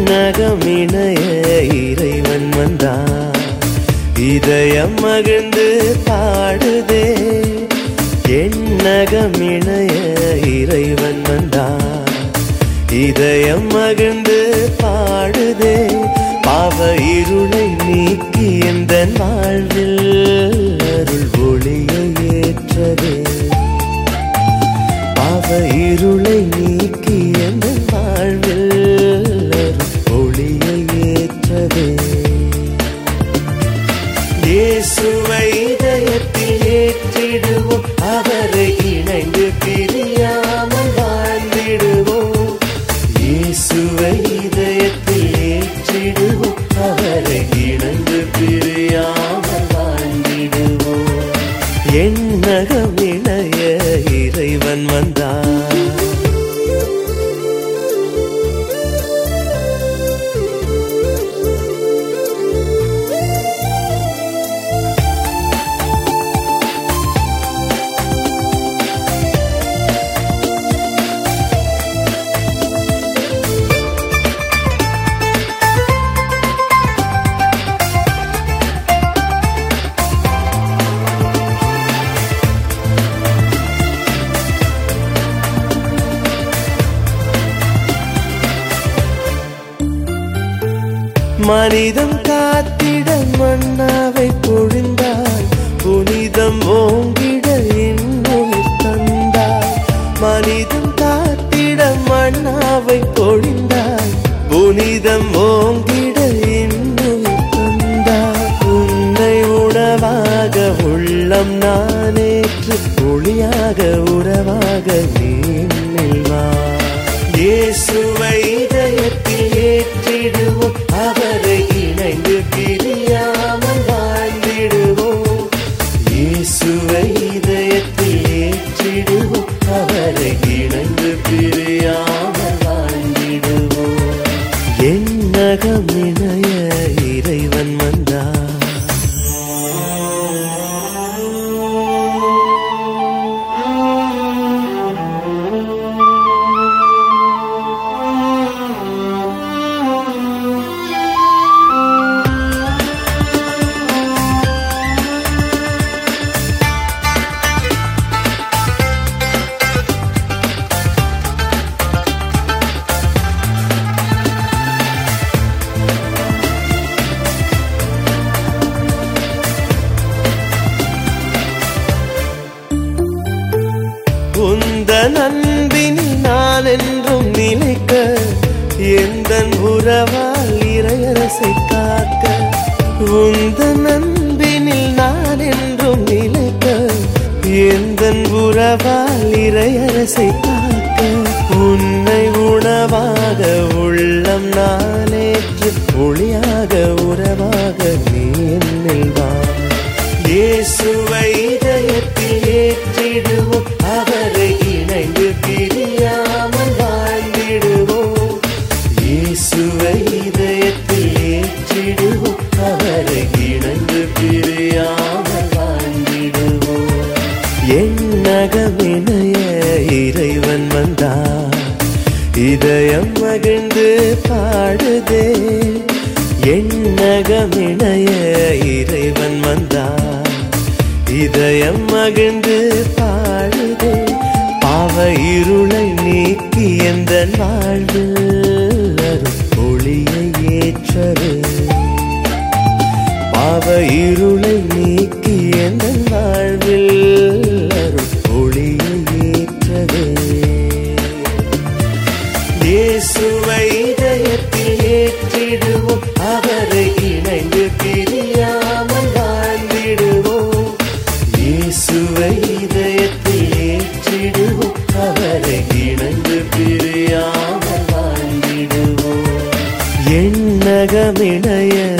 எண்ணகமிணைய இறைவன் வந்தார் இதயம் மகிழ்ந்து பாடுதே எண்ணகமிணைய இறைவன் வந்தார் இதயம் மகிழ்ந்து பாடுதே பாவ இருளை நீக்கி எந்த வாழ்வில் அருள் ஒளியை ஏற்றதே பாவ இருளை நீக்கி எந்த வாழ்வில் அருள் ஒளியை ஏற்றதே இயேசுவை இதயத்தில் ஏற்றிடுவோம் அவரை இணைந்து பிரியாமல் வாழ்ந்திடுவோம் இயேசுவை இதயத்தில் ஏற்றிடுவோம் அவரை இணைந்து பிரியாமல் வாழ்ந்திடுவோம் எண்ணகம் இணைய இறைவன் வந்தார் மனிதம் காத்திட மன்னாவை பொழிந்தாய் புனிதம் ஓங்கிட இன்னும் தந்தாய் மனிதம் காத்திட மன்னாவை பொழிந்தாய் புனிதம் ஓங்கிட இன்னும் தந்தாய் உன்னை உணவாக உள்ளம் நானேற்று ஒளியாக உறவாக நீ என்னில் வா இயேசுவை இதயத்தில் ஏற்றிடுவோம் அவரை இணைந்து பிரியாமல் வாழ்ந்திடுவோம் இயேசுவை இதயத்தில் ஏற்றிடுவோம் அவரை இணைந்து பிரியாமல் வாழ்ந்திடுவோம் எண்ணகம் இணைய இறைவன் வந்தார் உந்த நண்பினில் நான் என்றும் நிலைக்க எந்த உறவால் இறையரசை காக்க உந்த நண்பினில் நான் என்றும் நிலைக்க எந்த உறவால் இறையரசை காக்க உன்னை உணவாக உள்ளம் நானேற்று ஒளியாக உறவாக நீ என்னில் வா இயேசுவை இதயத்தில் ஏற்றிடுவோம் அவரை இணைந்து பிரியாமல் வாழ்ந்திடுவோம் இயேசுவை இதயத்தில் ஏற்றிடுவோம் அவரை இணைந்து பிரியாமல் வாழ்ந்திடுவோம் எண்ணகமிணைய இறைவன் வந்தார் இதயம் மகிழ்ந்து பாடுதே எண்ணகமிணைய இறைவன் வந்தார் இதயம் மகிழ்ந்து பாடுதே பாவ இருளை நீக்கி எந்த வாழ்வில் அருள் ஒளியை ஏற்றரு பாவ இருளை நீக்கி எந்த வாழ்வில் அருள் ஒளியை ஏற்றதே இயேசுவை இதயத்தில் ஏற்றிடுவோம் அவரை இணைந்து பிரியாமல் வாழ்ந்திடுவோம் இயேசுவை இதயத்தில் ஏற்றிடுவோம் அவரை இணைந்து பிரியாமல் வாழ்ந்திடுவோம் எண்ணகமிணைய